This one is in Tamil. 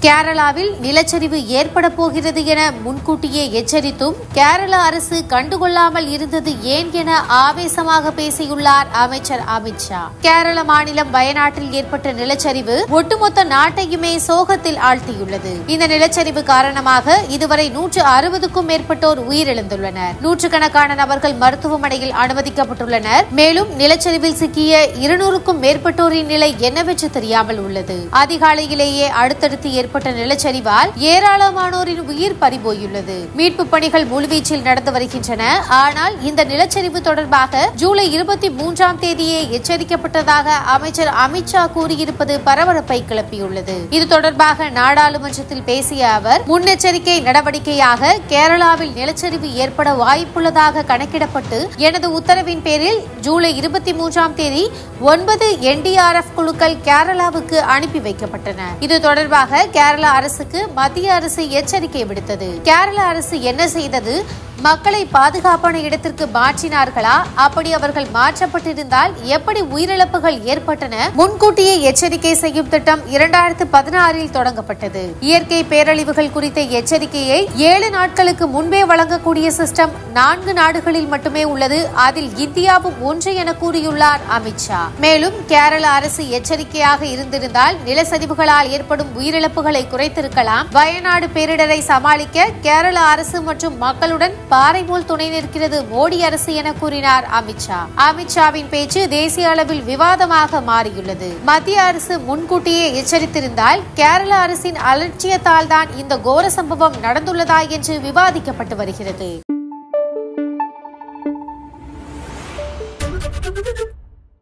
கேரளாவில் நிலச்சரிவு ஏற்பட போகிறது என முன்கூட்டியே எச்சரித்தும் கேரள அரசு கண்டுகொள்ளாமல் இருந்தது ஏன் என ஆவேசமாக பேசியுள்ளார் அமைச்சர் அமித்ஷா கேரள மாநிலம் வயநாட்டில் ஏற்பட்ட நிலச்சரிவு ஒட்டுமொத்த நாட்டையுமே சோகத்தில் ஆழ்த்தியுள்ளது இந்த நிலச்சரிவு காரணமாக இதுவரை நூற்று அறுபதுக்கும் மேற்பட்டோர் உயிரிழந்துள்ளனர் நூற்றுக்கணக்கான நபர்கள் மருத்துவமனையில் அனுமதிக்கப்பட்டுள்ளனர் மேலும் நிலச்சரிவில் சிக்கிய இருநூறுக்கும் மேற்பட்டோரின் நிலை என்னவென்று தெரியாமல் உள்ளது அதிகாலையிலேயே அடுத்தடுத்து ஏற்பட்ட நிலச்சரிவால் ஏராளமானோரின் உயிர் பறிபோயுள்ளது மீட்பு பணிகள் முழுவீச்சில் நடந்து வருகின்றன ஆனால் இந்த நிலச்சரிவு தொடர்பாக ஜூலை இருபத்தி மூன்றாம் தேதியே எச்சரிக்கப்பட்டதாக அமைச்சர் அமித்ஷா கூறியிருப்பது பரபரப்பை கிளப்பியுள்ளது இது தொடர்பாக நாடாளுமன்றத்தில் பேசிய அவர் முன்னெச்சரிக்கை நடவடிக்கையாக கேரளாவில் நிலச்சரிவு ஏற்பட வாய்ப்புள்ளதாக கணக்கிடப்பட்டு எனது உத்தரவின் பேரில் ஜூலை இருபத்தி மூன்றாம் தேதி ஒன்பது என்டிஆர்எஃப் குழுக்கள் கேரளாவுக்கு அனுப்பி வைக்கப்பட்டன இது தொடர்பாக கேரள அரசுக்கு மத்திய அரசு எச்சரிக்கை விடுத்தது கேரள அரசு என்ன செய்தது மக்களை பாதுகாப்பான இடத்திற்கு மாற்றினார்களா அப்படி அவர்கள் மாற்றப்பட்டிருந்தால் எப்படி உயிரிழப்புகள் ஏற்பட்டன முன்கூட்டியே எச்சரிக்கை செய்யும் திட்டம் இரண்டாயிரத்து பதினாறில் தொடங்கப்பட்டது இயற்கை பேரழிவுகள் குறித்த எச்சரிக்கையை ஏழு நாட்களுக்கு முன்பே வழங்கக்கூடிய சிஸ்டம் நான்கு நாடுகளில் மட்டுமே உள்ளது அதில் இந்தியாவும் ஒன்று என கூறியுள்ளார் அமித்ஷா மேலும் கேரள அரசு எச்சரிக்கையாக இருந்திருந்தால் நிலச்சரிவுகளால் ஏற்படும் உயிரிழப்புகளை குறைத்திருக்கலாம் வயநாடு பேரிடரை சமாளிக்க கேரள அரசு மற்றும் மக்களுடன் பாறை போல் துணை நிற்கிறது மோடி அரசு என கூறினார் அமித்ஷா அமித்ஷாவின் பேச்சு தேசிய அளவில் விவாதமாக மாறியுள்ளது மத்திய அரசு முன்கூட்டியே எச்சரித்திருந்தால் கேரள அரசின் அலட்சியத்தால் தான் இந்த கோர சம்பவம் நடந்துள்ளதா என்று விவாதிக்கப்பட்டு வருகிறது